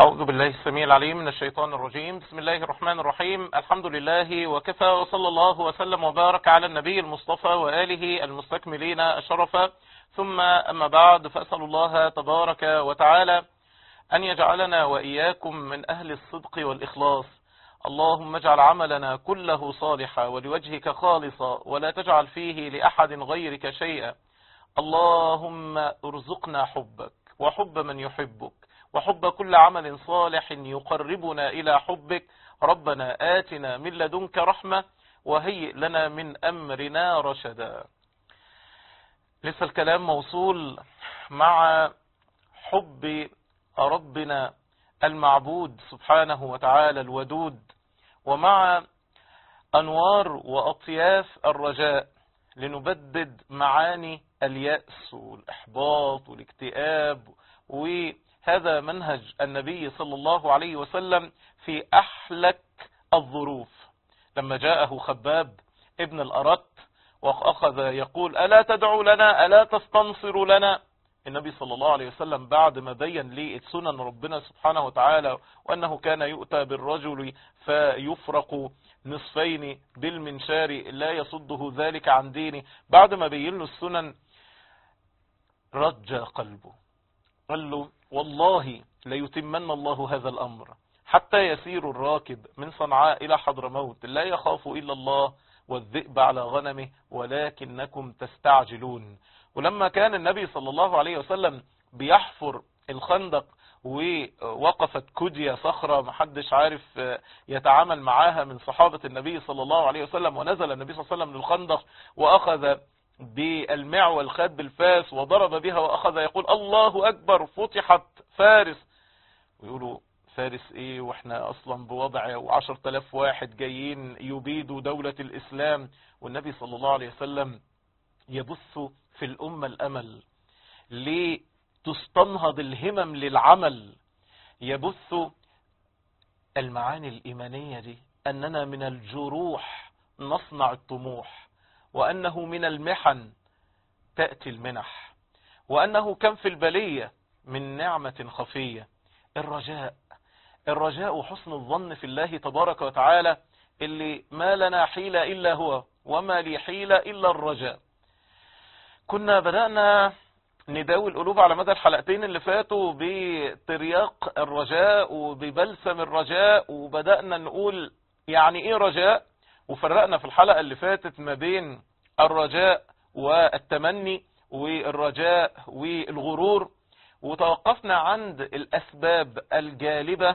أعوذ بالله السميع العليم من الشيطان الرجيم بسم الله الرحمن الرحيم الحمد لله وكفى وصلى الله وسلم وبارك على النبي المصطفى وآله المستكملين الشرف ثم أما بعد فأسأل الله تبارك وتعالى أن يجعلنا وإياكم من أهل الصدق والإخلاص اللهم اجعل عملنا كله صالحا ولوجهك خالصا ولا تجعل فيه لأحد غيرك شيئا اللهم ارزقنا حبك وحب من يحبك وحب كل عمل صالح يقربنا إلى حبك ربنا آتنا من لدنك رحمة وهيئ لنا من أمرنا رشدا لسه الكلام موصول مع حب ربنا المعبود سبحانه وتعالى الودود ومع أنوار وأطياف الرجاء لنبدد معاني اليأس والإحباط والاكتئاب وهذا منهج النبي صلى الله عليه وسلم في أحلك الظروف لما جاءه خباب ابن الأرت وأخذ يقول ألا تدعو لنا ألا تستنصر لنا النبي صلى الله عليه وسلم بعد ما بين لي سنن ربنا سبحانه وتعالى وأنه كان يؤتى بالرجل فيفرق نصفين بالمنشار لا يصده ذلك عن دينه بعد ما بين له السنن رج قلبه قال له والله ليتمن الله هذا الأمر حتى يسير الراكب من صنعاء إلى حضرموت لا يخاف إلا الله والذئب على غنمه ولكنكم تستعجلون ولما كان النبي صلى الله عليه وسلم بيحفر الخندق ووقفت كدية صخرة محدش عارف يتعامل معاها من صحابة النبي صلى الله عليه وسلم ونزل النبي صلى الله عليه وسلم للخندق وأخذ بالمعول خد بالفاس وضرب بها وأخذ يقول الله أكبر فتحت فارس ويقولوا فارس ايه واحنا اصلا بوضع وعشر تلاف واحد جايين يبيدوا دولة الاسلام والنبي صلى الله عليه وسلم يبث في الامة الامل لتستنهض الهمم للعمل يبث المعاني الايمانية دي اننا من الجروح نصنع الطموح وانه من المحن تأتي المنح وانه كم في البلية من نعمة خفية الرجاء الرجاء وحسن الظن في الله تبارك وتعالى اللي ما لنا حيلة إلا هو وما لي حيلة إلا الرجاء كنا بدأنا نداوي القلوب على مدى الحلقتين اللي فاتوا بترياق الرجاء وببلسم الرجاء وبدأنا نقول يعني ايه رجاء وفرقنا في الحلقة اللي فاتت ما بين الرجاء والتمني والرجاء والغرور وتوقفنا عند الأسباب الجالبة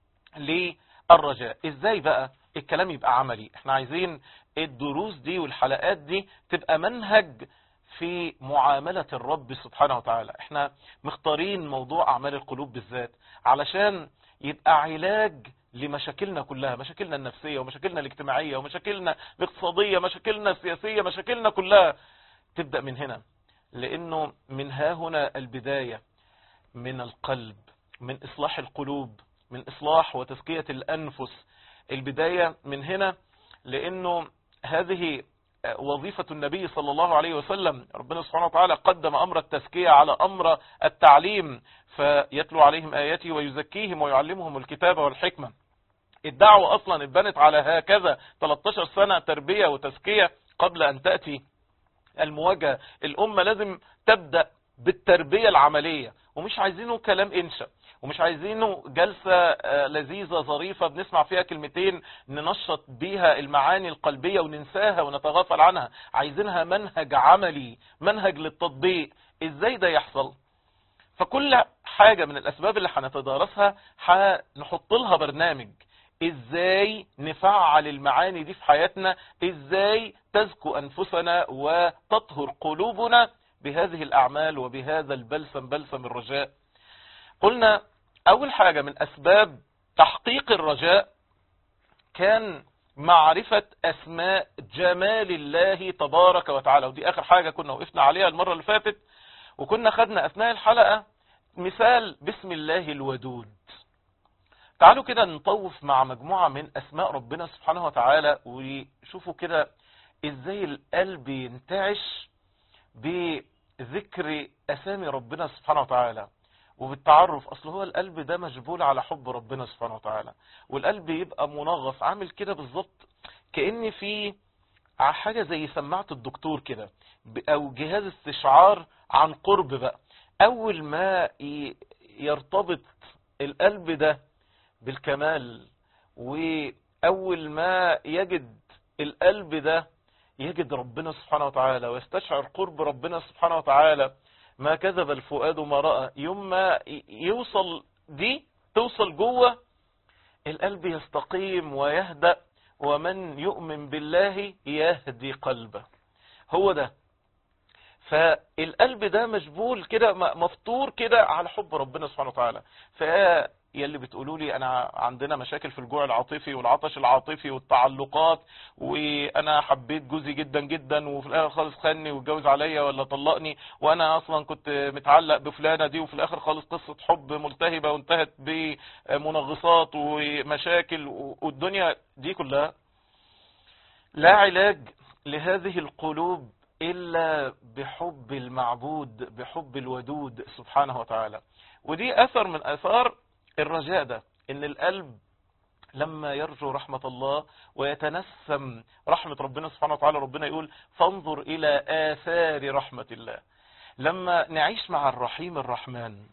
للرجاء ازاي بقى الكلام يبقى عملي احنا عايزين الدروس دي والحلقات دي تبقى منهج في معاملة الرب سبحانه وتعالى احنا مختارين موضوع اعمال القلوب بالذات علشان يبقى علاج لمشاكلنا كلها مشاكلنا النفسية ومشاكلنا الاجتماعية ومشاكلنا الاقتصادية مشاكلنا السياسية مشاكلنا كلها تبدأ من هنا لانه من ها هنا البداية من القلب من إصلاح القلوب من إصلاح وتزكية الأنفس البداية من هنا لأنه هذه وظيفة النبي صلى الله عليه وسلم ربنا سبحانه وتعالى قدم أمر التزكية على أمر التعليم فيتلو عليهم آياته ويزكيهم ويعلمهم الكتاب والحكمة الدعوة أصلا اتبنت على هكذا 13 سنة تربية وتزكية قبل أن تأتي المواجهة الأمة لازم تبدأ بالتربية العملية ومش عايزينه كلام انشا ومش عايزينه جلسة لذيذة ظريفة بنسمع فيها كلمتين ننشط بيها المعاني القلبية وننساها ونتغافل عنها عايزينها منهج عملي منهج للتطبيق ازاي ده يحصل فكل حاجة من الاسباب اللي هنتدارسها هنحط لها برنامج ازاي نفعل المعاني دي في حياتنا ازاي تزكو انفسنا وتطهر قلوبنا بهذه الأعمال وبهذا البلسم بلسم الرجاء قلنا أول حاجة من أسباب تحقيق الرجاء كان معرفة أسماء جمال الله تبارك وتعالى ودي آخر حاجة كنا وقفنا عليها المرة اللي فاتت وكنا خدنا أثناء الحلقة مثال بسم الله الودود تعالوا كده نطوف مع مجموعة من أسماء ربنا سبحانه وتعالى وشوفوا كده إزاي القلب ينتعش بذكر أسامي ربنا سبحانه وتعالى وبالتعرف اصل هو القلب ده مجبول على حب ربنا سبحانه وتعالى والقلب يبقى منغص عامل كده بالظبط كأن في حاجة زي سماعة الدكتور كده او جهاز استشعار عن قرب بقى اول ما يرتبط القلب ده بالكمال واول ما يجد القلب ده يجد ربنا سبحانه وتعالى ويستشعر قرب ربنا سبحانه وتعالى ما كذب الفؤاد ما رأى يوم ما يوصل دي توصل جوه القلب يستقيم ويهدأ ومن يؤمن بالله يهدي قلبه هو ده فالقلب ده مجبول كده مفطور كده على حب ربنا سبحانه وتعالى يلي بتقولوا لي انا عندنا مشاكل في الجوع العاطفي والعطش العاطفي والتعلقات وانا حبيت جوزي جدا جدا وفي الاخر خالص خاني واتجوز عليا ولا طلقني وانا اصلا كنت متعلق بفلانه دي وفي الاخر خالص قصه حب ملتهبه وانتهت بمنغصات ومشاكل والدنيا دي كلها لا علاج لهذه القلوب إلا بحب المعبود بحب الودود سبحانه وتعالى ودي أثر من أثار الرجاء ده ان القلب لما يرجو رحمة الله ويتنسم رحمة ربنا سبحانه وتعالى ربنا يقول فانظر إلى آثار رحمة الله لما نعيش مع الرحيم الرحمن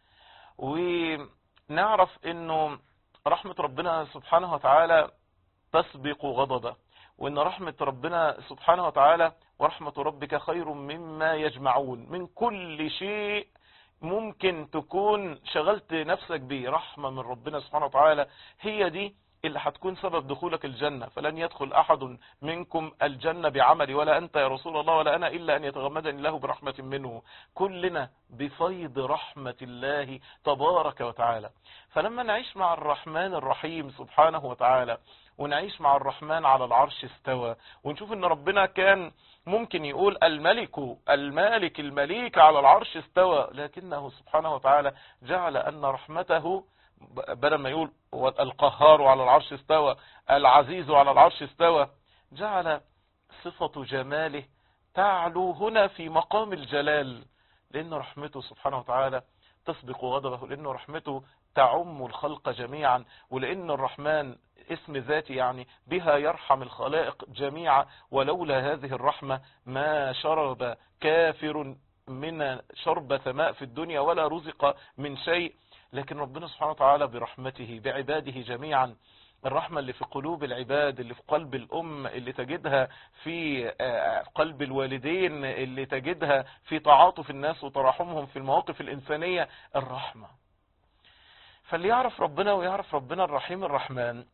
ونعرف انه رحمة ربنا سبحانه وتعالى تسبق غضبه وان رحمة ربنا سبحانه وتعالى ورحمة ربك خير مما يجمعون من كل شيء ممكن تكون شغلت نفسك بيه رحمة من ربنا سبحانه وتعالى هي دي اللي هتكون سبب دخولك الجنة فلن يدخل أحد منكم الجنة بعمل ولا أنت يا رسول الله ولا أنا إلا أن يتغمدني الله برحمة منه كلنا بفيض رحمة الله تبارك وتعالى فلما نعيش مع الرحمن الرحيم سبحانه وتعالى ونعيش مع الرحمن على العرش استوى ونشوف ان ربنا كان ممكن يقول الملك المالك المليك على العرش استوى لكنه سبحانه وتعالى جعل أن رحمته بدل ما يقول القهار على العرش استوى العزيز على العرش استوى جعل صفة جماله تعلو هنا في مقام الجلال لأن رحمته سبحانه وتعالى تسبق غضبه لأن رحمته تعم الخلق جميعا ولأن الرحمن اسم ذاتي يعني بها يرحم الخلائق جميعا ولولا هذه الرحمة ما شرب كافر من شربة ماء في الدنيا ولا رزق من شيء لكن ربنا سبحانه وتعالى برحمته بعباده جميعا الرحمة اللي في قلوب العباد اللي في قلب الأم اللي تجدها في قلب الوالدين اللي تجدها في تعاطف الناس وتراحمهم في المواقف الإنسانية الرحمة فاللي يعرف ربنا ويعرف ربنا الرحيم الرحمن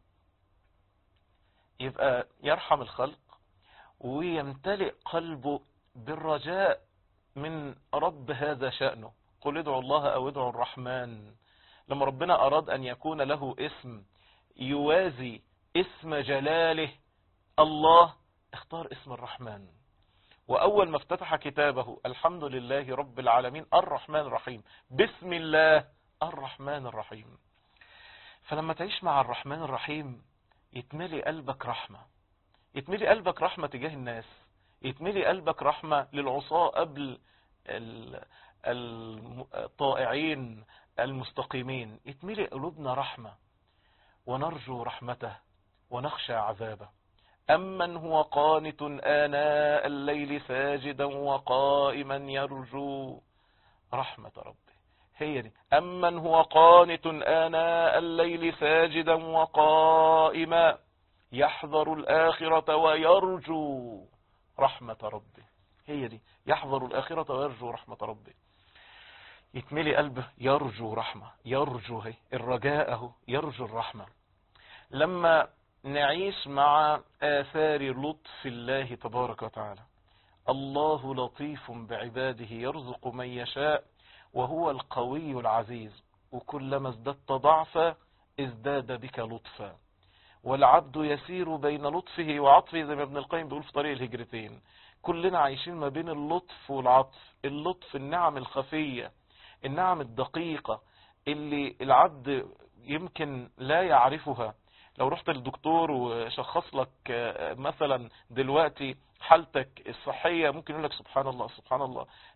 يبقى يرحم الخلق ويمتلئ قلبه بالرجاء من رب هذا شأنه قل ادعوا الله أو ادعوا الرحمن لما ربنا أراد أن يكون له اسم يوازي اسم جلاله الله اختار اسم الرحمن وأول ما افتتح كتابه الحمد لله رب العالمين الرحمن الرحيم بسم الله الرحمن الرحيم فلما تعيش مع الرحمن الرحيم يتملي قلبك رحمة يتملي قلبك رحمة تجاه الناس يتملي قلبك رحمة للعصاة قبل الطائعين المستقيمين يتملي قلوبنا رحمة ونرجو رحمته ونخشى عذابه أمن هو قانت آناء الليل ساجدا وقائما يرجو رحمة ربه هي دي أمن هو قانت آناء الليل ساجدا وقائما يحذر الآخرة ويرجو رحمة ربه هي دي يحذر الآخرة ويرجو رحمة ربه يتملي قلبه يرجو رحمة يرجو هي الرجاء اهو يرجو الرحمة لما نعيش مع آثار لطف الله تبارك وتعالى الله لطيف بعباده يرزق من يشاء وهو القوي العزيز وكلما ازددت ضعفا ازداد بك لطفا والعبد يسير بين لطفه وعطفه زي ما ابن القيم بيقول في طريق الهجرتين كلنا عايشين ما بين اللطف والعطف اللطف النعم الخفية النعم الدقيقة اللي العبد يمكن لا يعرفها لو رحت للدكتور وشخص لك مثلا دلوقتي حالتك الصحية ممكن يقول لك سبحان الله سبحان الله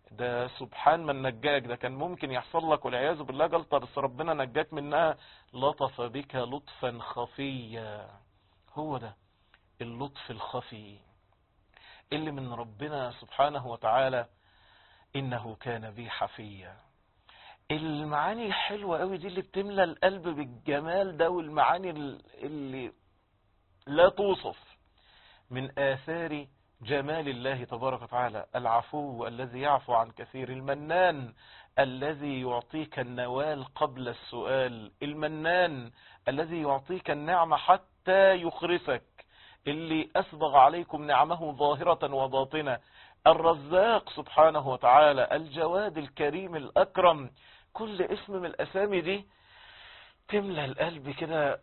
ده سبحان من نجاك ده كان ممكن يحصل لك والعياذ بالله جلطة بس ربنا نجاك منها لطف بك لطفا خفيا هو ده اللطف الخفي اللي من ربنا سبحانه وتعالى إنه كان بي حفيا المعاني الحلوة قوي دي اللي بتملى القلب بالجمال ده والمعاني اللي لا توصف من آثار جمال الله تبارك وتعالى العفو الذي يعفو عن كثير المنان الذي يعطيك النوال قبل السؤال المنان الذي يعطيك النعمة حتى يخرسك اللي أسبغ عليكم نعمه ظاهرة وباطنة الرزاق سبحانه وتعالى الجواد الكريم الأكرم كل اسم من الأسامي دي تملى القلب كده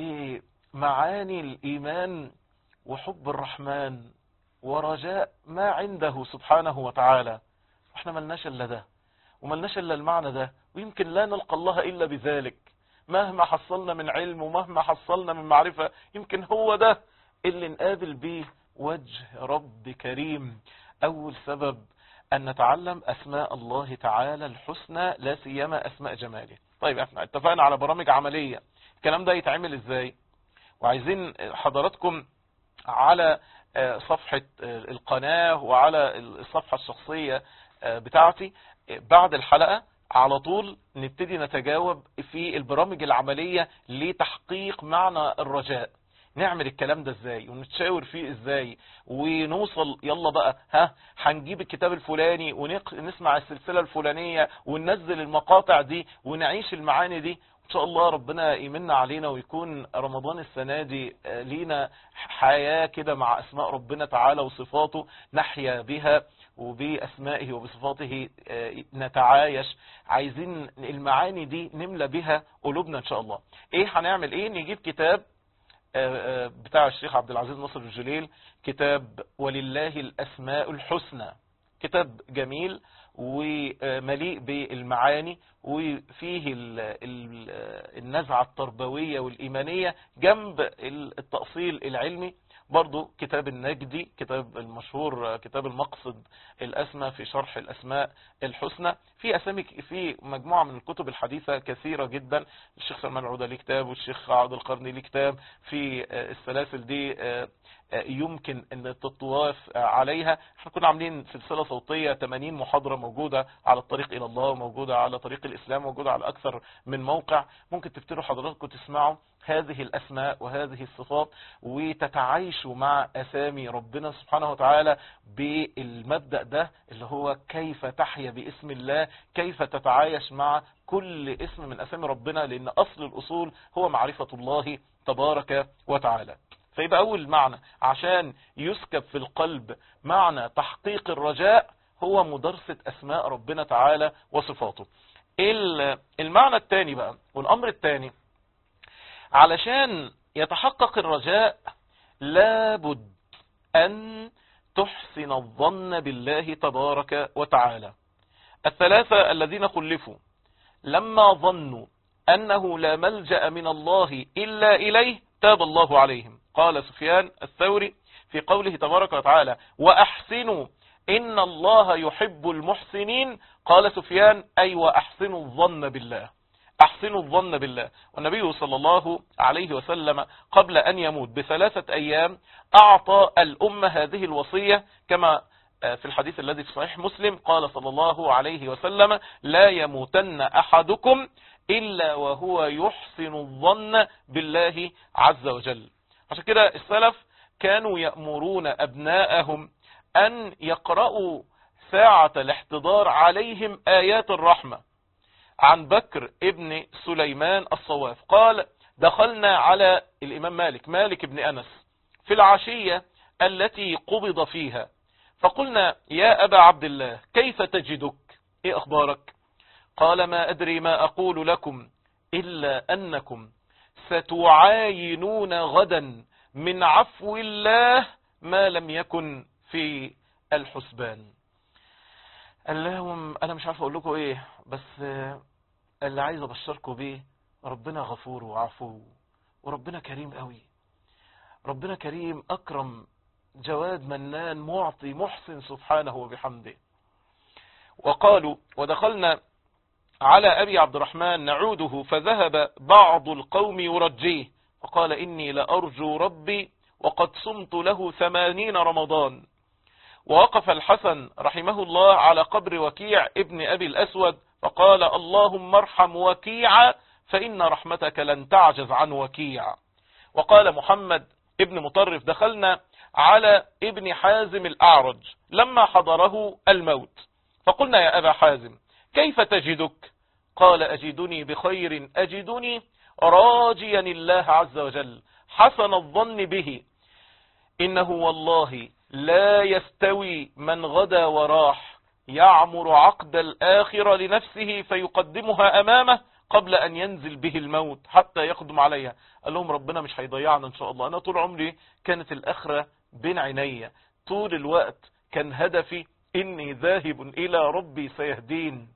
بمعاني الإيمان وحب الرحمن ورجاء ما عنده سبحانه وتعالى احنا ملناش الا ده وملناش الا المعنى ده ويمكن لا نلقى الله الا بذلك مهما حصلنا من علم ومهما حصلنا من معرفة يمكن هو ده اللي نقابل بيه وجه رب كريم اول سبب ان نتعلم اسماء الله تعالى الحسنى لا سيما اسماء جماله طيب احنا اتفقنا على برامج عملية الكلام ده يتعمل ازاي وعايزين حضراتكم على صفحة القناة وعلى الصفحة الشخصية بتاعتي بعد الحلقة على طول نبتدي نتجاوب في البرامج العملية لتحقيق معنى الرجاء نعمل الكلام ده ازاي ونتشاور فيه ازاي ونوصل يلا بقى ها هنجيب الكتاب الفلاني ونسمع السلسلة الفلانية وننزل المقاطع دي ونعيش المعاني دي ان شاء الله ربنا يمن علينا ويكون رمضان السنة دي لينا حياة كده مع اسماء ربنا تعالى وصفاته نحيا بها وبأسمائه وبصفاته نتعايش عايزين المعاني دي نملى بها قلوبنا ان شاء الله ايه هنعمل ايه نجيب كتاب بتاع الشيخ عبد العزيز نصر الجليل كتاب ولله الأسماء الحسنى كتاب جميل ومليء بالمعاني وفيه النزعة التربوية والإيمانية جنب التأصيل العلمي برضو كتاب النجدي كتاب المشهور كتاب المقصد الأسمى في شرح الأسماء الحسنى في أسامي في مجموعة من الكتب الحديثة كثيرة جدا الشيخ سلمان العودة ليه كتاب والشيخ عبد القرني ليه كتاب في السلاسل دي يمكن ان تطواف عليها احنا كنا عاملين سلسلة صوتية 80 محاضرة موجودة على الطريق الى الله موجودة على طريق الاسلام موجودة على اكثر من موقع ممكن تفتروا حضراتكم تسمعوا هذه الاسماء وهذه الصفات وتتعايشوا مع اسامي ربنا سبحانه وتعالى بالمبدأ ده اللي هو كيف تحيا باسم الله كيف تتعايش مع كل اسم من اسامي ربنا لان اصل الاصول هو معرفة الله تبارك وتعالى فيبقى أول معنى عشان يسكب في القلب معنى تحقيق الرجاء هو مدرسة أسماء ربنا تعالى وصفاته المعنى الثاني بقى والأمر الثاني علشان يتحقق الرجاء لابد أن تحسن الظن بالله تبارك وتعالى الثلاثة الذين خلفوا لما ظنوا أنه لا ملجأ من الله إلا إليه تاب الله عليهم قال سفيان الثوري في قوله تبارك وتعالى وأحسنوا إن الله يحب المحسنين قال سفيان أي وأحسنوا الظن بالله أحسنوا الظن بالله والنبي صلى الله عليه وسلم قبل أن يموت بثلاثة أيام أعطى الأمة هذه الوصية كما في الحديث الذي في صحيح مسلم قال صلى الله عليه وسلم لا يموتن أحدكم إلا وهو يحسن الظن بالله عز وجل عشان كده السلف كانوا يأمرون أبناءهم أن يقرأوا ساعة الاحتضار عليهم آيات الرحمة عن بكر ابن سليمان الصواف قال دخلنا على الإمام مالك مالك ابن أنس في العشية التي قبض فيها فقلنا يا أبا عبد الله كيف تجدك ايه أخبارك قال ما أدري ما أقول لكم إلا أنكم ستعاينون غدا من عفو الله ما لم يكن في الحسبان قال لهم أنا مش عارف أقول لكم إيه بس اللي عايز أبشركم بيه ربنا غفور وعفو وربنا كريم قوي ربنا كريم أكرم جواد منان معطي محسن سبحانه وبحمده وقالوا ودخلنا على أبي عبد الرحمن نعوده فذهب بعض القوم يرجيه فقال إني لأرجو ربي وقد صمت له ثمانين رمضان ووقف الحسن رحمه الله على قبر وكيع ابن أبي الأسود فقال اللهم ارحم وكيع فإن رحمتك لن تعجز عن وكيع وقال محمد ابن مطرف دخلنا على ابن حازم الأعرج لما حضره الموت فقلنا يا أبا حازم كيف تجدك قال أجدني بخير أجدني راجيا الله عز وجل حسن الظن به إنه والله لا يستوي من غدا وراح يعمر عقد الآخرة لنفسه فيقدمها أمامه قبل أن ينزل به الموت حتى يقدم عليها قال لهم ربنا مش هيضيعنا إن شاء الله أنا طول عمري كانت الآخرة بين عيني طول الوقت كان هدفي إني ذاهب إلى ربي سيهدين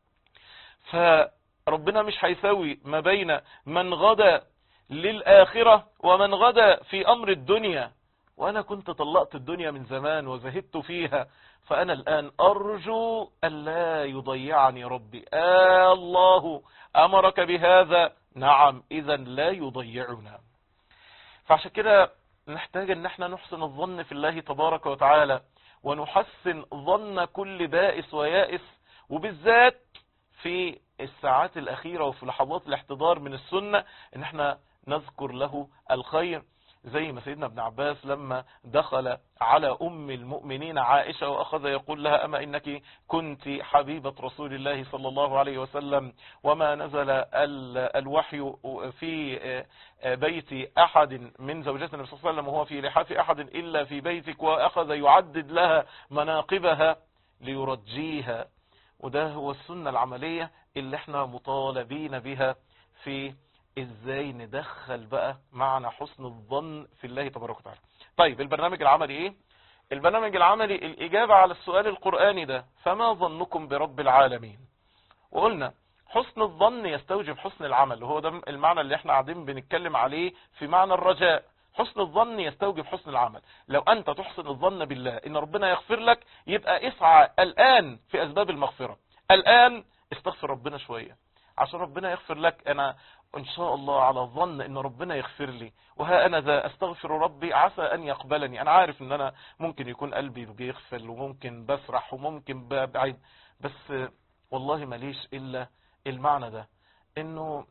فربنا مش هيسوي ما بين من غدا للآخرة ومن غدا في أمر الدنيا وأنا كنت طلقت الدنيا من زمان وزهدت فيها فأنا الآن أرجو أن لا يضيعني ربي آه الله أمرك بهذا نعم إذا لا يضيعنا فعشان كده نحتاج ان احنا نحسن الظن في الله تبارك وتعالى ونحسن ظن كل بائس ويائس وبالذات في الساعات الأخيرة وفي لحظات الاحتضار من السنة ان احنا نذكر له الخير زي ما سيدنا ابن عباس لما دخل على أم المؤمنين عائشة وأخذ يقول لها أما إنك كنت حبيبة رسول الله صلى الله عليه وسلم وما نزل الوحي في بيت أحد من زوجات النبي صلى الله عليه وسلم وهو في لحاف أحد إلا في بيتك وأخذ يعدد لها مناقبها ليرجيها وده هو السنة العملية اللي احنا مطالبين بها في ازاي ندخل بقى معنى حسن الظن في الله تبارك وتعالى طيب البرنامج العملي ايه البرنامج العملي الاجابة على السؤال القرآني ده فما ظنكم برب العالمين وقلنا حسن الظن يستوجب حسن العمل وهو ده المعنى اللي احنا قاعدين بنتكلم عليه في معنى الرجاء حسن الظن يستوجب حسن العمل لو انت تحسن الظن بالله ان ربنا يغفر لك يبقى اسعى الان في اسباب المغفرة الان استغفر ربنا شوية عشان ربنا يغفر لك انا ان شاء الله على الظن ان ربنا يغفر لي وها انا ذا استغفر ربي عسى ان يقبلني انا عارف ان انا ممكن يكون قلبي بيغفل وممكن بسرح وممكن ببعد بس والله ماليش الا المعنى ده انه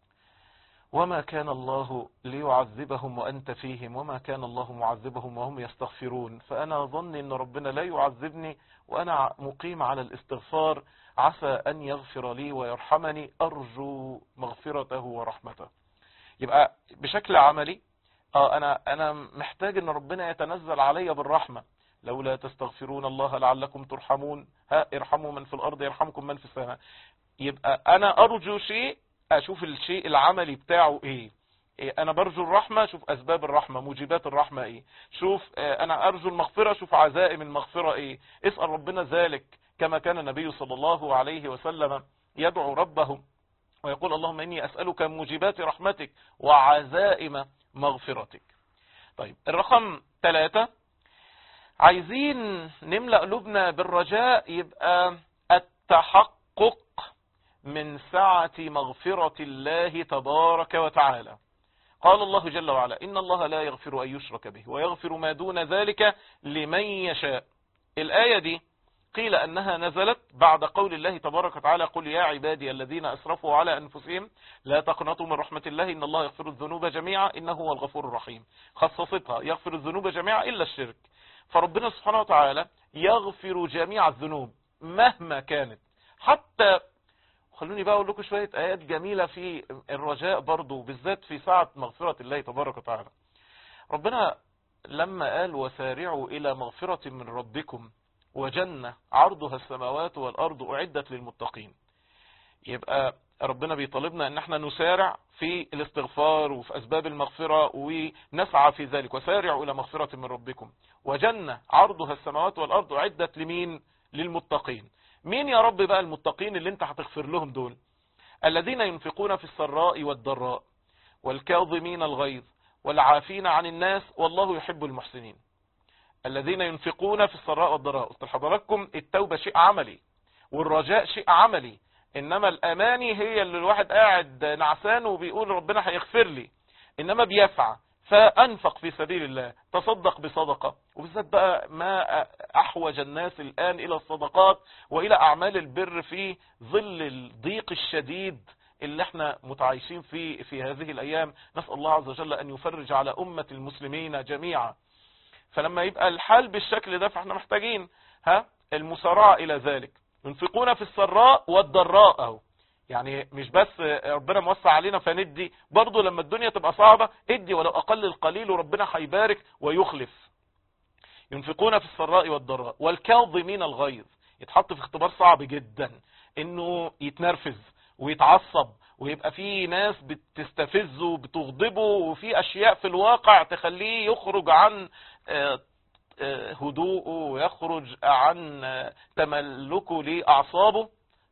وما كان الله ليعذبهم وأنت فيهم وما كان الله معذبهم وهم يستغفرون فأنا ظن أن ربنا لا يعذبني وأنا مقيم على الاستغفار عسى أن يغفر لي ويرحمني أرجو مغفرته ورحمته يبقى بشكل عملي آه أنا, أنا محتاج أن ربنا يتنزل علي بالرحمة لولا تستغفرون الله لعلكم ترحمون ها ارحموا من في الأرض يرحمكم من في السماء يبقى أنا أرجو شيء اشوف الشيء العملي بتاعه ايه, إيه انا برجو الرحمة شوف اسباب الرحمة موجبات الرحمة ايه شوف اه انا ارجو المغفرة شوف عزائم المغفرة ايه اسأل ربنا ذلك كما كان النبي صلى الله عليه وسلم يدعو ربه ويقول اللهم اني اسألك موجبات رحمتك وعزائم مغفرتك طيب الرقم ثلاثة عايزين نملأ قلوبنا بالرجاء يبقى التحقق من سعة مغفرة الله تبارك وتعالى قال الله جل وعلا إن الله لا يغفر أن يشرك به ويغفر ما دون ذلك لمن يشاء الآية دي قيل أنها نزلت بعد قول الله تبارك وتعالى قل يا عبادي الذين أسرفوا على أنفسهم لا تقنطوا من رحمة الله إن الله يغفر الذنوب جميعا إنه هو الغفور الرحيم خصصتها يغفر الذنوب جميعا إلا الشرك فربنا سبحانه وتعالى يغفر جميع الذنوب مهما كانت حتى خلوني بقى اقول لكم شوية ايات جميلة في الرجاء برضو بالذات في ساعة مغفرة الله تبارك وتعالى ربنا لما قال وسارعوا الى مغفرة من ربكم وجنة عرضها السماوات والارض اعدت للمتقين يبقى ربنا بيطالبنا ان احنا نسارع في الاستغفار وفي اسباب المغفرة ونسعى في ذلك وسارعوا الى مغفرة من ربكم وجنة عرضها السماوات والارض اعدت لمين للمتقين مين يا رب بقى المتقين اللي انت هتغفر لهم دول الذين ينفقون في السراء والضراء والكاظمين الغيظ والعافين عن الناس والله يحب المحسنين الذين ينفقون في السراء والضراء قلت لحضراتكم التوبة شيء عملي والرجاء شيء عملي انما الاماني هي اللي الواحد قاعد نعسان وبيقول ربنا هيغفر لي انما بيسعى فانفق في سبيل الله تصدق بصدقة وبالذات بقى ما احوج الناس الان الى الصدقات والى اعمال البر في ظل الضيق الشديد اللي احنا متعايشين فيه في هذه الايام نسأل الله عز وجل ان يفرج على امة المسلمين جميعا فلما يبقى الحال بالشكل ده فاحنا محتاجين ها المسارعة الى ذلك ينفقون في السراء والضراء اهو يعني مش بس ربنا موسع علينا فندي برضو لما الدنيا تبقى صعبة ادي ولو اقل القليل وربنا هيبارك ويخلف ينفقون في السراء والضراء والكاظمين الغيظ يتحط في اختبار صعب جدا انه يتنرفز ويتعصب ويبقى في ناس بتستفزه بتغضبه وفي اشياء في الواقع تخليه يخرج عن هدوءه ويخرج عن تملكه لأعصابه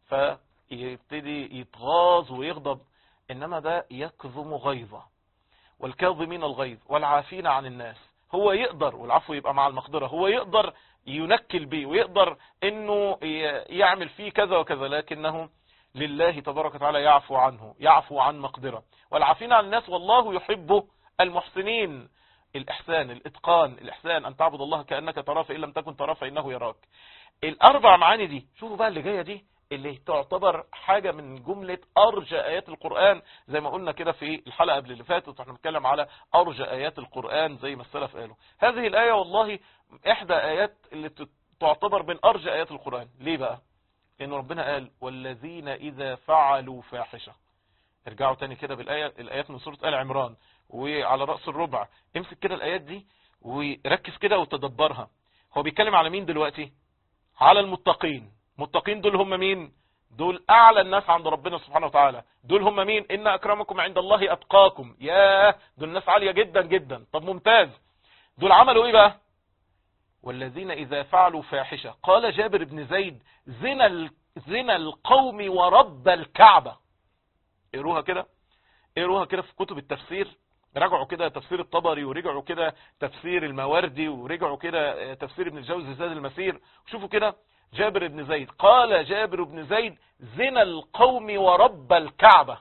فيبتدي يتغاظ ويغضب إنما ده يكظم غيظه والكاظمين الغيظ والعافين عن الناس هو يقدر والعفو يبقى مع المقدرة هو يقدر ينكل بيه ويقدر انه يعمل فيه كذا وكذا لكنه لله تبارك وتعالى يعفو عنه يعفو عن مقدرة والعافين عن الناس والله يحب المحسنين الإحسان الإتقان الإحسان أن تعبد الله كأنك تراه فإن لم تكن تراه فإنه يراك الأربع معاني دي شوفوا بقى اللي جاية دي اللي تعتبر حاجة من جملة أرجى آيات القرآن زي ما قلنا كده في الحلقة قبل اللي فاتت واحنا بنتكلم على أرجى آيات القرآن زي ما السلف قالوا هذه الآية والله إحدى آيات اللي تعتبر من أرجى آيات القرآن ليه بقى لأن ربنا قال والذين إذا فعلوا فاحشة ارجعوا تاني كده بالآية الآيات من سورة آل عمران وعلى رأس الربع امسك كده الآيات دي وركز كده وتدبرها هو بيتكلم على مين دلوقتي على المتقين متقين دول هم مين دول أعلى الناس عند ربنا سبحانه وتعالى دول هم مين إن أكرمكم عند الله أتقاكم ياه دول ناس عالية جدا جدا طب ممتاز دول عملوا إيه بقى والذين إذا فعلوا فاحشة قال جابر بن زيد زنا زنا القوم ورب الكعبة اقروها كده اقروها كده في كتب التفسير رجعوا كده تفسير الطبري ورجعوا كده تفسير المواردي ورجعوا كده تفسير ابن الجوزي زاد المسير شوفوا كده جابر بن زيد قال جابر بن زيد زنا القوم ورب الكعبة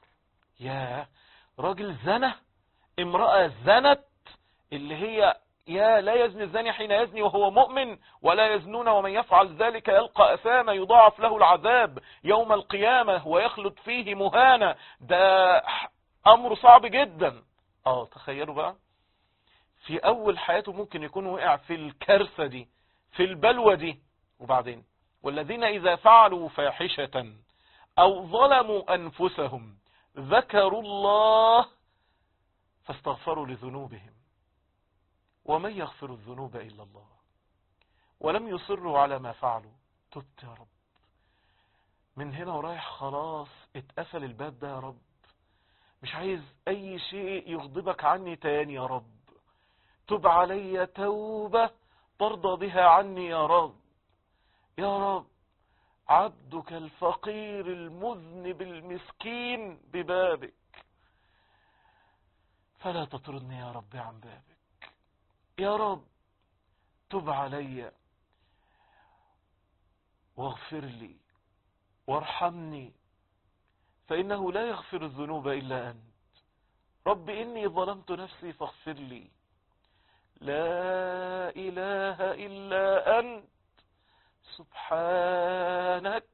يا راجل زنى امرأة زنت اللي هي يا لا يزني الزاني حين يزني وهو مؤمن ولا يزنون ومن يفعل ذلك يلقى أثاما يضاعف له العذاب يوم القيامة ويخلد فيه مهانا ده أمر صعب جدا اه تخيلوا بقى في أول حياته ممكن يكون وقع في الكارثة دي في البلوى دي وبعدين والذين إذا فعلوا فاحشة أو ظلموا أنفسهم ذكروا الله فاستغفروا لذنوبهم ومن يغفر الذنوب إلا الله ولم يصروا على ما فعلوا تبت يا رب من هنا ورايح خلاص اتقفل الباب ده يا رب مش عايز أي شيء يغضبك عني تاني يا رب تب علي توبة ترضى بها عني يا رب يا رب عبدك الفقير المذنب المسكين ببابك فلا تطردني يا رب عن بابك يا رب تب علي واغفر لي وارحمني فإنه لا يغفر الذنوب إلا أنت رب إني ظلمت نفسي فاغفر لي لا إله إلا أنت سبحانك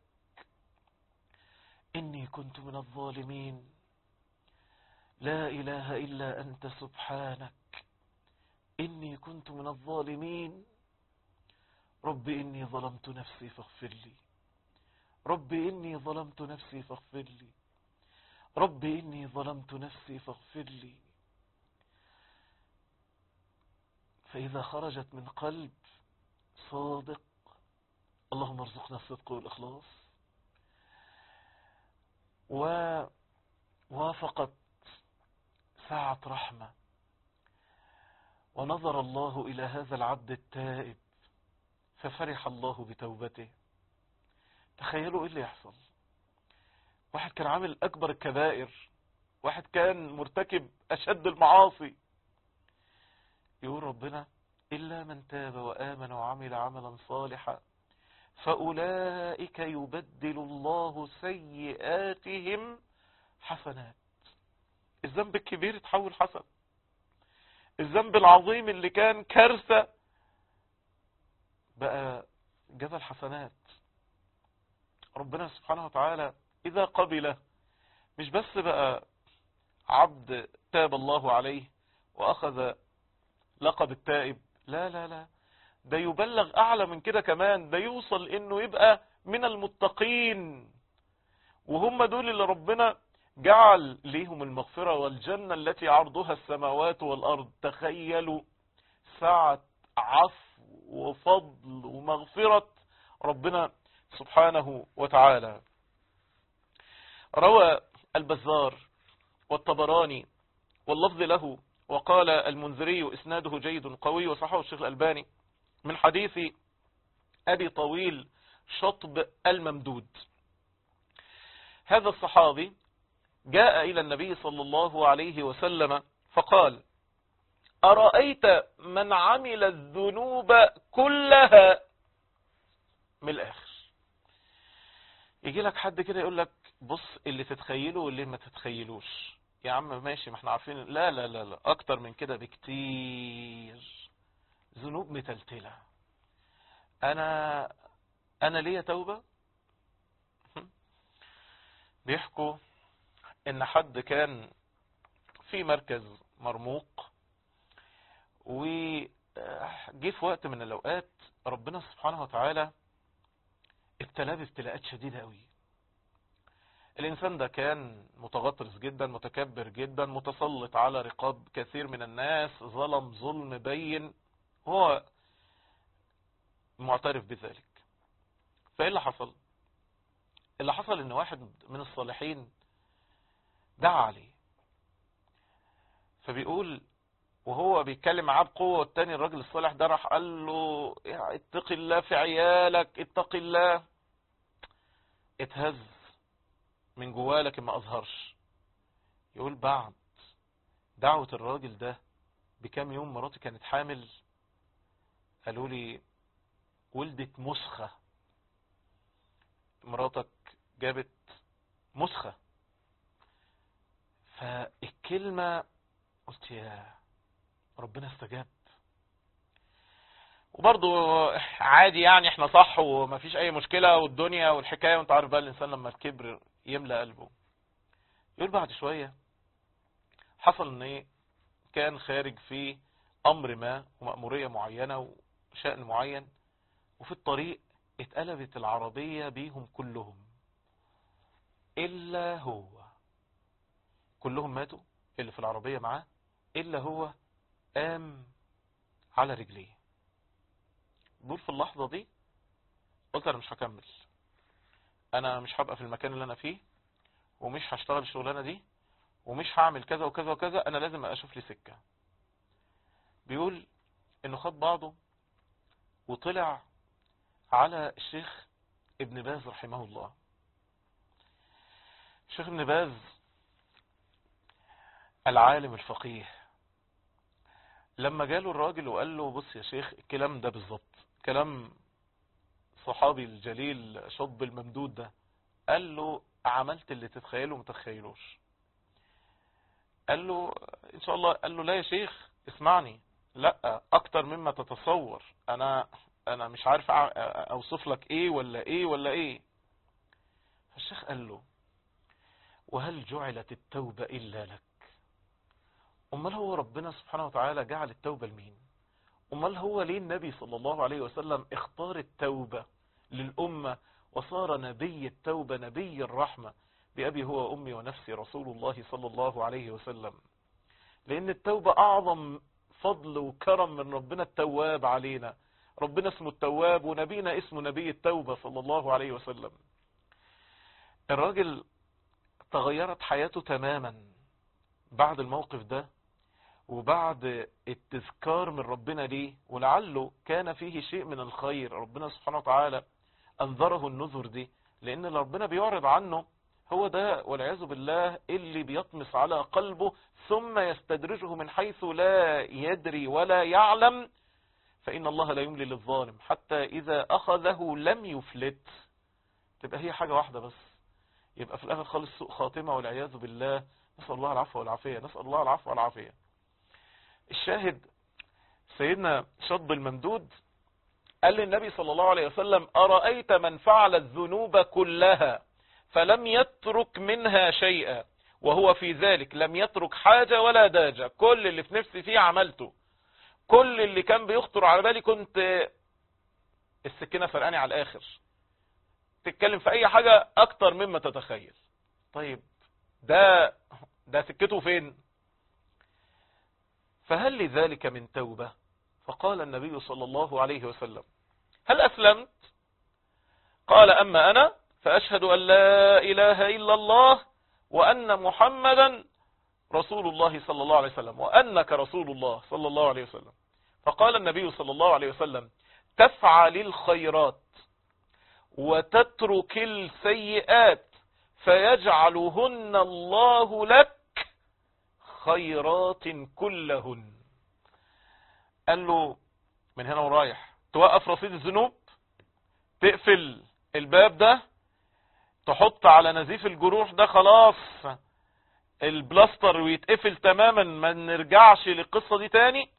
إني كنت من الظالمين لا إله إلا أنت سبحانك إني كنت من الظالمين رب إني ظلمت نفسي فاغفر لي رب إني ظلمت نفسي فاغفر لي رب إني ظلمت نفسي فاغفر لي فإذا خرجت من قلب صادق اللهم ارزقنا الصدق والإخلاص ووافقت ساعة رحمة ونظر الله إلى هذا العبد التائب ففرح الله بتوبته تخيلوا ايه اللي يحصل واحد كان عامل اكبر الكبائر واحد كان مرتكب اشد المعاصي يقول ربنا الا من تاب وامن وعمل عملا صالحا فأولئك يبدل الله سيئاتهم حسنات الذنب الكبير يتحول حسن الذنب العظيم اللي كان كارثة بقى جبل حسنات ربنا سبحانه وتعالى إذا قبل مش بس بقى عبد تاب الله عليه وأخذ لقب التائب لا لا لا ده يبلغ أعلى من كده كمان ده يوصل إنه يبقى من المتقين وهم دول اللي ربنا جعل ليهم المغفرة والجنة التي عرضها السماوات والأرض تخيلوا سعة عفو وفضل ومغفرة ربنا سبحانه وتعالى روى البزار والطبراني واللفظ له وقال المنذري اسناده جيد قوي وصححه الشيخ الألباني من حديث أبي طويل شطب الممدود هذا الصحابي جاء إلى النبي صلى الله عليه وسلم فقال أرأيت من عمل الذنوب كلها من الآخر يجي لك حد كده يقول لك بص اللي تتخيله واللي ما تتخيلوش يا عم ماشي ما احنا عارفين لا لا لا لا اكتر من كده بكتير ذنوب متلتلة انا انا ليا توبة بيحكوا ان حد كان في مركز مرموق وجي في وقت من الاوقات ربنا سبحانه وتعالى ابتلاه بابتلاءات شديدة قوي الإنسان ده كان متغطرس جدا متكبر جدا متسلط على رقاب كثير من الناس ظلم ظلم بين هو معترف بذلك فإيه اللي حصل اللي حصل ان واحد من الصالحين دعا عليه فبيقول وهو بيتكلم معاه بقوة والتاني الراجل الصالح ده راح قال له اتق الله في عيالك اتق الله اتهز من جواه لكن ما اظهرش يقول بعد دعوة الراجل ده بكام يوم مراتي كانت حامل قالوا لي ولدت مسخة مراتك جابت مسخة فالكلمة قلت يا ربنا استجاب وبرضه عادي يعني احنا صح ومفيش اي مشكلة والدنيا والحكاية وانت عارف بقى الانسان لما الكبر يملأ قلبه يقول بعد شوية حصل ان ايه كان خارج في امر ما ومأمورية معينة وشأن معين وفي الطريق اتقلبت العربية بيهم كلهم الا هو كلهم ماتوا اللي في العربية معاه الا هو قام على رجليه بقول في اللحظة دي قلت انا مش هكمل انا مش هبقى في المكان اللي انا فيه ومش هشتغل الشغلانة دي ومش هعمل كذا وكذا وكذا انا لازم اشوف لي سكة بيقول انه خد بعضه وطلع على الشيخ ابن باز رحمه الله الشيخ ابن باز العالم الفقيه لما جاله الراجل وقال له بص يا شيخ الكلام ده بالظبط كلام صحابي الجليل شب الممدود ده قال له عملت اللي تتخيله وما تتخيلوش قال له ان شاء الله قال له لا يا شيخ اسمعني لا اكتر مما تتصور انا انا مش عارف اوصف لك ايه ولا ايه ولا ايه فالشيخ قال له وهل جعلت التوبة الا لك امال هو ربنا سبحانه وتعالى جعل التوبة لمين امال هو ليه النبي صلى الله عليه وسلم اختار التوبة للأمة وصار نبي التوبة نبي الرحمة بأبي هو أمي ونفسي رسول الله صلى الله عليه وسلم لأن التوبة أعظم فضل وكرم من ربنا التواب علينا ربنا اسمه التواب ونبينا اسمه نبي التوبة صلى الله عليه وسلم الراجل تغيرت حياته تماما بعد الموقف ده وبعد التذكار من ربنا ليه ولعله كان فيه شيء من الخير ربنا سبحانه وتعالى انذره النذر دي لان اللي ربنا بيعرض عنه هو ده والعياذ بالله اللي بيطمس على قلبه ثم يستدرجه من حيث لا يدري ولا يعلم فإن الله لا يملي للظالم حتى إذا أخذه لم يفلت تبقى هي حاجة واحدة بس يبقى في الآخر خالص سوء خاتمة والعياذ بالله نسأل الله العفو والعافية نسأل الله العفو والعافية الشاهد سيدنا شض الممدود قال للنبي صلى الله عليه وسلم أرأيت من فعل الذنوب كلها فلم يترك منها شيئا وهو في ذلك لم يترك حاجة ولا داجة كل اللي في نفسي فيه عملته كل اللي كان بيخطر على بالي كنت السكينة فرقاني على الآخر تتكلم في أي حاجة أكتر مما تتخيل طيب ده ده سكته فين فهل لذلك من توبة فقال النبي صلى الله عليه وسلم هل أسلمت قال أما أنا فأشهد أن لا إله إلا الله وأن محمدا رسول الله صلى الله عليه وسلم وأنك رسول الله صلى الله عليه وسلم فقال النبي صلى الله عليه وسلم تفعل الخيرات وتترك السيئات فيجعلهن الله لك خيرات كلهن قال له من هنا ورايح توقف رصيد الذنوب تقفل الباب ده تحط على نزيف الجروح ده خلاص البلاستر ويتقفل تماما ما نرجعش للقصة دي تاني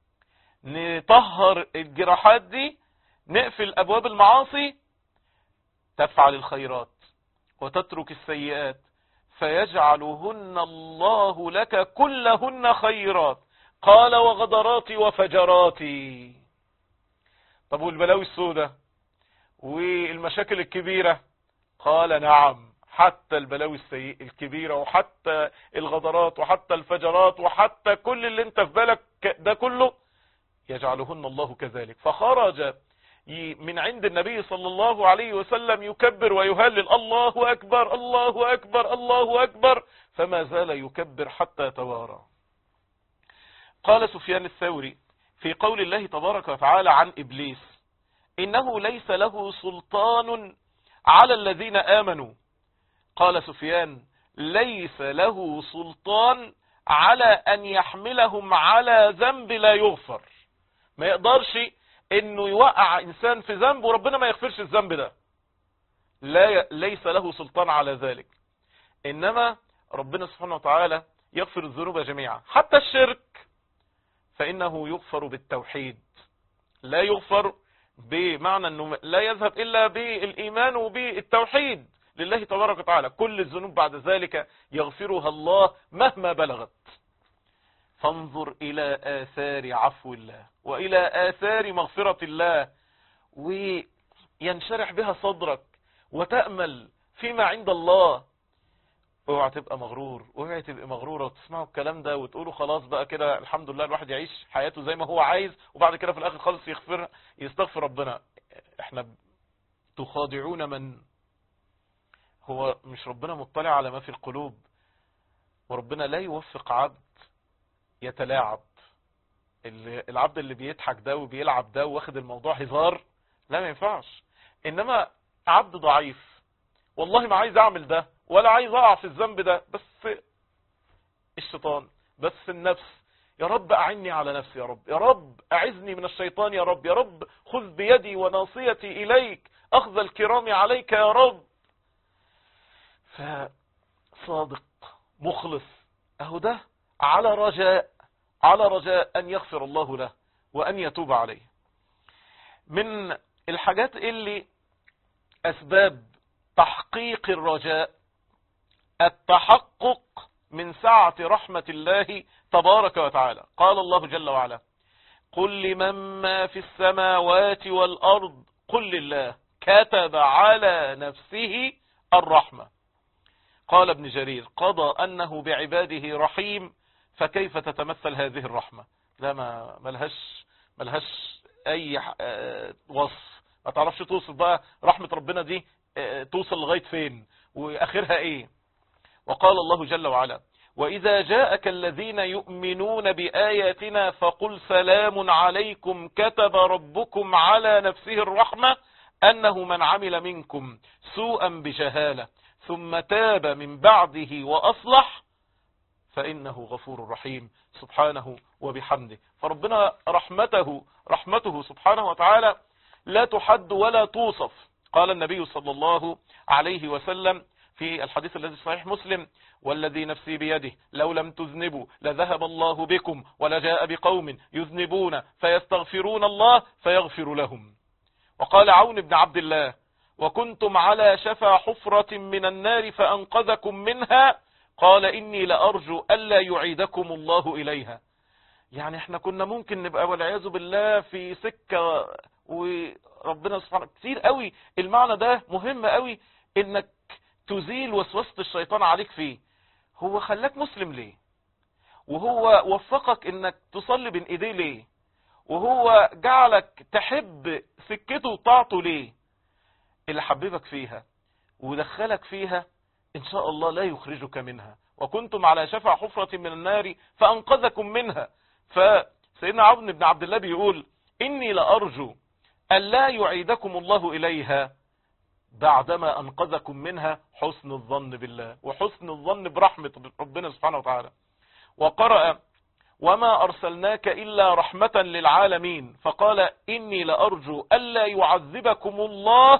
نطهر الجراحات دي نقفل ابواب المعاصي تفعل الخيرات وتترك السيئات فيجعلهن الله لك كلهن خيرات قال وغدراتي وفجراتي طب والبلاوي السوداء والمشاكل الكبيرة قال نعم حتى البلاوي السيء الكبيرة وحتى الغدرات وحتى الفجرات وحتى كل اللي انت في بالك ده كله يجعلهن الله كذلك فخرج من عند النبي صلى الله عليه وسلم يكبر ويهلل الله أكبر الله أكبر الله أكبر فما زال يكبر حتى توارى قال سفيان الثوري في قول الله تبارك وتعالى عن إبليس إنه ليس له سلطان على الذين آمنوا قال سفيان ليس له سلطان على أن يحملهم على ذنب لا يغفر ما يقدرش انه يوقع انسان في ذنب وربنا ما يغفرش الذنب ده لا ي... ليس له سلطان على ذلك انما ربنا سبحانه وتعالى يغفر الذنوب جميعا حتى الشرك فانه يغفر بالتوحيد لا يغفر بمعنى انه لا يذهب الا بالايمان وبالتوحيد لله تبارك وتعالى كل الذنوب بعد ذلك يغفرها الله مهما بلغت فانظر إلى آثار عفو الله وإلى آثار مغفرة الله وينشرح بها صدرك وتأمل فيما عند الله اوعى تبقى مغرور اوعى تبقى مغرورة وتسمعوا الكلام ده وتقولوا خلاص بقى كده الحمد لله الواحد يعيش حياته زي ما هو عايز وبعد كده في الاخر خالص يغفر يستغفر ربنا احنا تخادعون من هو مش ربنا مطلع على ما في القلوب وربنا لا يوفق عبد يتلاعب العبد اللي بيضحك ده وبيلعب ده واخد الموضوع هزار لا ما ينفعش انما عبد ضعيف والله ما عايز اعمل ده ولا عايز اقع في الذنب ده بس الشيطان بس النفس يا رب اعني على نفسي يا رب يا رب اعزني من الشيطان يا رب يا رب خذ بيدي وناصيتي اليك اخذ الكرام عليك يا رب فصادق مخلص اهو ده على رجاء على رجاء أن يغفر الله له وأن يتوب عليه من الحاجات اللي أسباب تحقيق الرجاء التحقق من سعة رحمة الله تبارك وتعالى قال الله جل وعلا قل لمن ما في السماوات والأرض قل لله كتب على نفسه الرحمة قال ابن جرير قضى أنه بعباده رحيم فكيف تتمثل هذه الرحمة لا ما ملهاش ملهاش اي وصف ما تعرفش توصف بقى رحمة ربنا دي توصل لغاية فين واخرها ايه وقال الله جل وعلا وإذا جاءك الذين يؤمنون بآياتنا فقل سلام عليكم كتب ربكم على نفسه الرحمة أنه من عمل منكم سوءا بجهالة ثم تاب من بعده وأصلح فإنه غفور رحيم سبحانه وبحمده فربنا رحمته رحمته سبحانه وتعالى لا تحد ولا توصف قال النبي صلى الله عليه وسلم في الحديث الذي في صحيح مسلم والذي نفسي بيده لو لم تذنبوا لذهب الله بكم ولجاء بقوم يذنبون فيستغفرون الله فيغفر لهم وقال عون بن عبد الله وكنتم على شفا حفرة من النار فأنقذكم منها قال إني لأرجو ألا يعيدكم الله إليها يعني احنا كنا ممكن نبقى والعياذ بالله في سكة وربنا سبحانه كتير قوي المعنى ده مهم قوي انك تزيل وسوسة الشيطان عليك فيه هو خلاك مسلم ليه وهو وفقك انك تصلي بين ايديه ليه وهو جعلك تحب سكته وطاعته ليه اللي حببك فيها ودخلك فيها ان شاء الله لا يخرجك منها وكنتم على شفا حفرة من النار فانقذكم منها فسيدنا عبد بن عبد الله بيقول اني لارجو أن لا يعيدكم الله إليها بعدما أنقذكم منها حسن الظن بالله وحسن الظن برحمة ربنا سبحانه وتعالى وقرأ وما أرسلناك إلا رحمة للعالمين فقال إني لأرجو ألا يعذبكم الله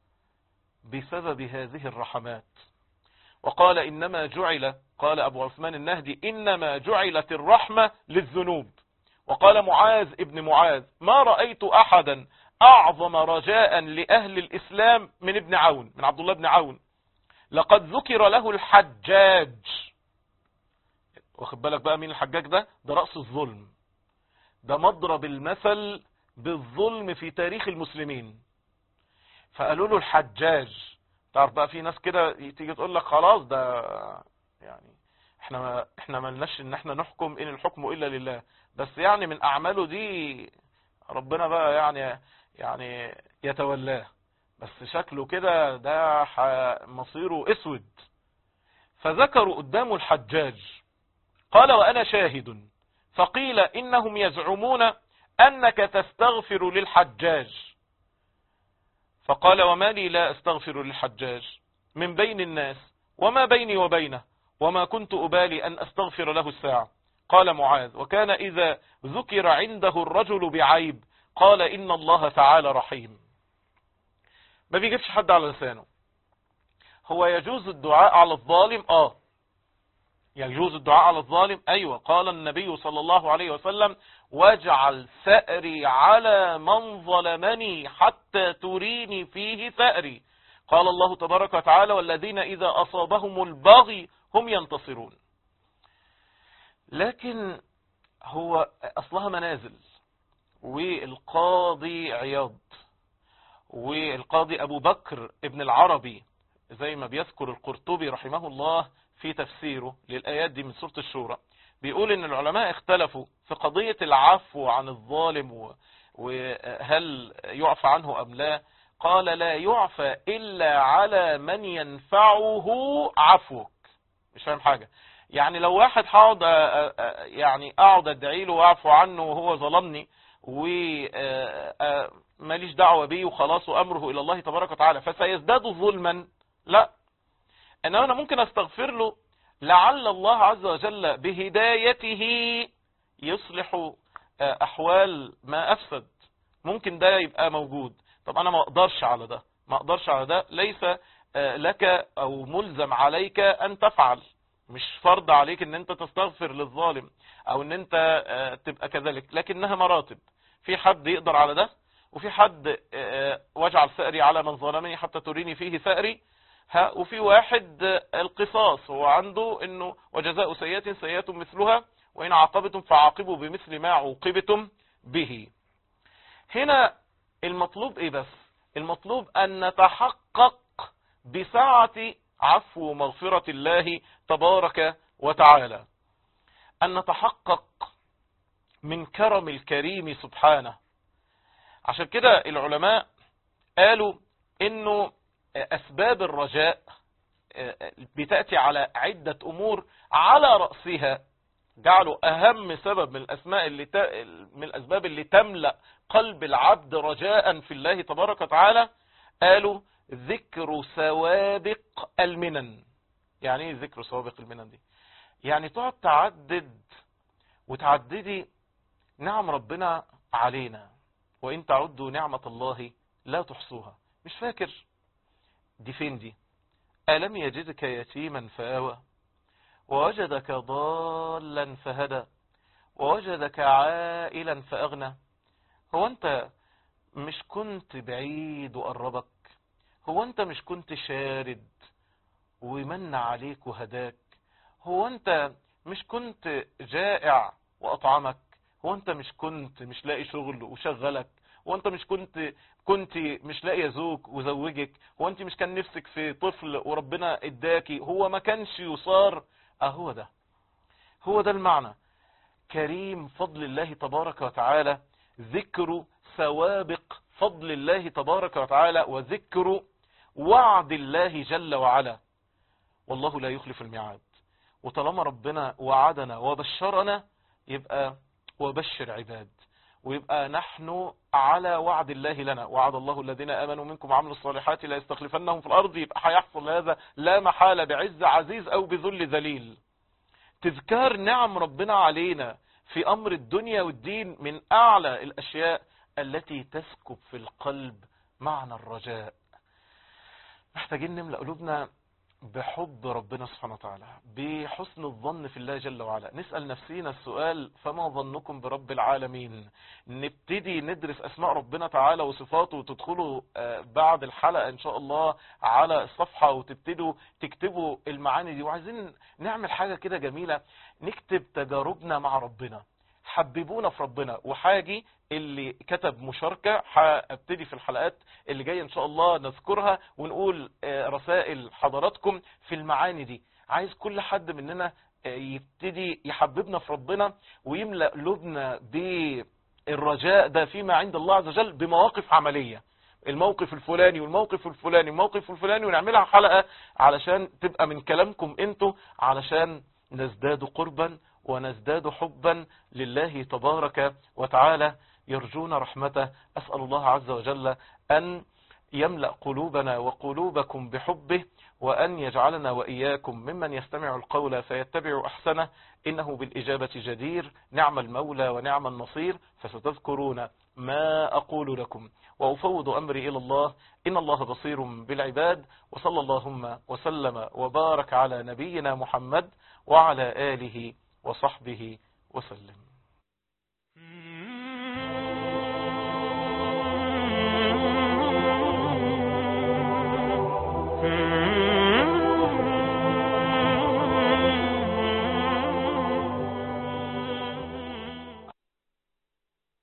بسبب هذه الرحمات وقال إنما جعل قال أبو عثمان النهدي إنما جعلت الرحمة للذنوب وقال معاذ ابن معاذ ما رأيت أحدا أعظم رجاء لأهل الإسلام من ابن عون من عبد الله بن عون لقد ذكر له الحجاج واخد بالك بقى مين الحجاج ده ده رأس الظلم ده مضرب المثل بالظلم في تاريخ المسلمين فقالوا له الحجاج تعرف بقى في ناس كده تيجي تقول لك خلاص ده يعني احنا ما احنا ملناش ان احنا نحكم ان الحكم الا لله بس يعني من اعماله دي ربنا بقى يعني يعني يتولاه بس شكله كده ده مصيره اسود فذكروا قدامه الحجاج قال وانا شاهد فقيل انهم يزعمون انك تستغفر للحجاج فقال وما لي لا استغفر للحجاج من بين الناس وما بيني وبينه وما كنت أبالي أن أستغفر له الساعة قال معاذ وكان إذا ذكر عنده الرجل بعيب قال إن الله تعالى رحيم ما بيجيبش حد على لسانه هو يجوز الدعاء على الظالم آه يجوز الدعاء على الظالم أيوة قال النبي صلى الله عليه وسلم واجعل ثأري على من ظلمني حتى تريني فيه ثأري قال الله تبارك وتعالى والذين إذا أصابهم البغي هم ينتصرون لكن هو أصلها منازل والقاضي عياض والقاضي أبو بكر ابن العربي زي ما بيذكر القرطبي رحمه الله في تفسيره للآيات دي من سورة الشورى بيقول ان العلماء اختلفوا في قضية العفو عن الظالم وهل يعفى عنه ام لا قال لا يعفى الا على من ينفعه عفوك مش فاهم حاجة يعني لو واحد هقعد يعني اقعد ادعي له واعفو عنه وهو ظلمني وماليش دعوة بيه وخلاص وامره الى الله تبارك وتعالى فسيزداد ظلما لا انما انا ممكن استغفر له لعل الله عز وجل بهدايته يصلح احوال ما افسد ممكن ده يبقى موجود طب انا ما اقدرش على ده ما اقدرش على ده ليس لك او ملزم عليك ان تفعل مش فرض عليك ان انت تستغفر للظالم او ان انت تبقى كذلك لكنها مراتب في حد يقدر على ده وفي حد واجعل ثأري على من ظلمني حتى تريني فيه ثأري ها وفي واحد القصاص هو عنده انه وجزاء سيئة سيئة مثلها وان عاقبتم فعاقبوا بمثل ما عوقبتم به هنا المطلوب ايه بس المطلوب ان نتحقق بسعة عفو ومغفرة الله تبارك وتعالى ان نتحقق من كرم الكريم سبحانه عشان كده العلماء قالوا انه أسباب الرجاء بتأتي على عدة أمور على رأسها جعلوا أهم سبب من الأسماء اللي ت... من الأسباب اللي تملأ قلب العبد رجاء في الله تبارك وتعالى قالوا ذكر سوابق المنن يعني ايه ذكر سوابق المنن دي يعني تقعد تعدد وتعددي نعم ربنا علينا وإن تعدوا نعمة الله لا تحصوها مش فاكر دي فين دي ألم يجدك يتيما فآوى ووجدك ضالا فهدى ووجدك عائلا فأغنى هو أنت مش كنت بعيد وقربك هو أنت مش كنت شارد ومن عليك وهداك هو أنت مش كنت جائع وأطعمك هو أنت مش كنت مش لاقي شغل وشغلك هو أنت مش كنت كنت مش لاقي زوج وزوجك هو أنت مش كان نفسك في طفل وربنا اداكي هو ما كانش يصار اهو ده هو ده المعنى كريم فضل الله تبارك وتعالى ذكر سوابق فضل الله تبارك وتعالى وذكر وعد الله جل وعلا والله لا يخلف الميعاد وطالما ربنا وعدنا وبشرنا يبقى وبشر عباد ويبقى نحن على وعد الله لنا وعد الله الذين امنوا منكم وعملوا الصالحات لا يستخلفنهم في الارض يبقى هيحصل هذا لا محالة بعز عزيز او بذل ذليل تذكار نعم ربنا علينا في امر الدنيا والدين من اعلى الاشياء التي تسكب في القلب معنى الرجاء محتاجين نملأ قلوبنا بحب ربنا سبحانه وتعالى بحسن الظن في الله جل وعلا نسأل نفسينا السؤال فما ظنكم برب العالمين نبتدي ندرس أسماء ربنا تعالى وصفاته وتدخلوا بعد الحلقة إن شاء الله على الصفحة وتبتدوا تكتبوا المعاني دي وعايزين نعمل حاجة كده جميلة نكتب تجاربنا مع ربنا حببونا في ربنا وحاجي اللي كتب مشاركة هابتدي في الحلقات اللي جاية ان شاء الله نذكرها ونقول رسائل حضراتكم في المعاني دي عايز كل حد مننا يبتدي يحببنا في ربنا ويملأ قلوبنا بالرجاء ده فيما عند الله عز وجل بمواقف عملية الموقف الفلاني والموقف الفلاني والموقف الفلاني ونعملها حلقة علشان تبقى من كلامكم انتوا علشان نزداد قربا ونزداد حبا لله تبارك وتعالى يرجون رحمته أسأل الله عز وجل أن يملأ قلوبنا وقلوبكم بحبه وأن يجعلنا وإياكم ممن يستمع القول فيتبع أحسنه إنه بالإجابة جدير نعم المولى ونعم النصير فستذكرون ما أقول لكم وأفوض أمري إلى الله إن الله بصير بالعباد وصلى اللهم وسلم وبارك على نبينا محمد وعلى آله وصحبه وسلم